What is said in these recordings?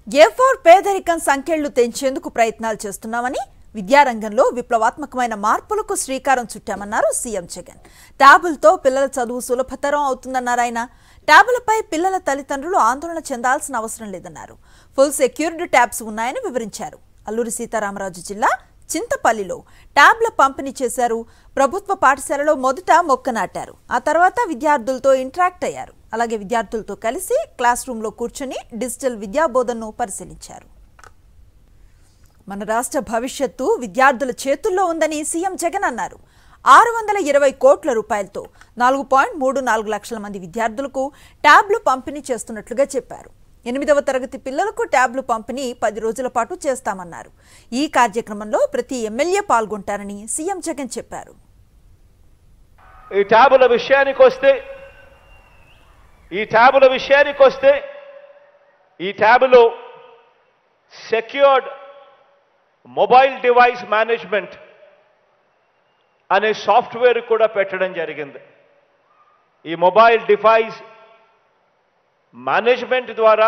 ఏ four పేదరికం సంఖ్యలు తెంచేందుకు ప్రయత్నాలు చేస్తున్నామని విద్యారంగంలో విప్లవాత్మకమైన మార్పులకు శ్రీకారం చుట్టామన్నారు సీఎం జగన్ ట్యాబులతో పిల్లల చదువు సులభతరం అవుతుందన్నారు ఆయన ట్యాబులపై పిల్లల తల్లిదండ్రులు ఆందోళన చెందాల్సిన అవసరం లేదన్నారు ఫుల్ సెక్యూర్డ్ ట్యాబ్స్ ఉన్నాయని వివరించారు అల్లూరి సీతారామరాజు జిల్లా చింతపల్లిలో ట్యాబ్ల పంపిణీ చేశారు ప్రభుత్వ పాఠశాలలో మొదట మొక్క నాటారు ఆ తర్వాత విద్యార్థులతో ఇంటరాక్ట్ అయ్యారు అలాగే విద్యార్థులతో కలిసి క్లాస్ రూమ్లో కూర్చుని డిజిటల్ విద్యాబోధనను పరిశీలించారు మన రాష్ట్ర భవిష్యత్తు విద్యార్థుల చేతుల్లో ఉందని సీఎం జగన్ అన్నారు ఆరు వందల ఇరవై కోట్ల రూపాయలతో నాలుగు పాయింట్ మూడు నాలుగు లక్షల మంది విద్యార్థులకు ట్యాబ్లు పంపిణీ చేస్తున్నట్లుగా చెప్పారు ఎనిమిదవ తరగతి పిల్లలకు ట్యాబ్లు పంపిణీ పది రోజుల పాటు చేస్తామన్నారు ఈ కార్యక్రమంలో ప్రతి ఎమ్మెల్యే పాల్గొంటారని సీఎం జగన్ చెప్పారు ఈ ట్యాబుల విషయానికి వస్తే ఈ ట్యాబుల విషయానికి వస్తే ఈ ట్యాబులో సెక్యూర్డ్ మొబైల్ డివైస్ మేనేజ్మెంట్ అనే సాఫ్ట్వేర్ కూడా పెట్టడం జరిగింది ఈ మొబైల్ డివైస్ మేనేజ్మెంట్ ద్వారా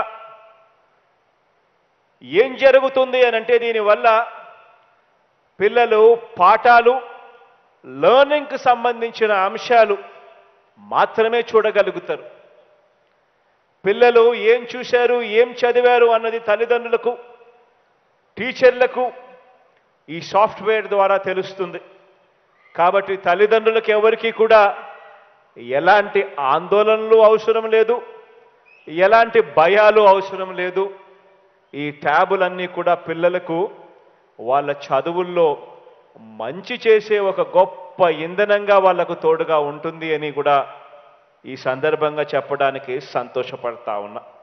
ఏం జరుగుతుంది అని అంటే దీనివల్ల పిల్లలు పాఠాలు లెర్నింగ్కి సంబంధించిన అంశాలు మాత్రమే చూడగలుగుతారు పిల్లలు ఏం చూశారు ఏం చదివారు అన్నది తల్లిదండ్రులకు టీచర్లకు ఈ సాఫ్ట్వేర్ ద్వారా తెలుస్తుంది కాబట్టి తల్లిదండ్రులకు ఎవరికి కూడా ఎలాంటి ఆందోళనలు అవసరం లేదు ఎలాంటి భయాలు అవసరం లేదు ఈ ట్యాబులన్నీ కూడా పిల్లలకు వాళ్ళ చదువుల్లో మంచి చేసే ఒక గొప్ప ఇంధనంగా వాళ్లకు తోడుగా ఉంటుంది అని కూడా ఈ సందర్భంగా చెప్పడానికి సంతోషపడతా ఉన్నా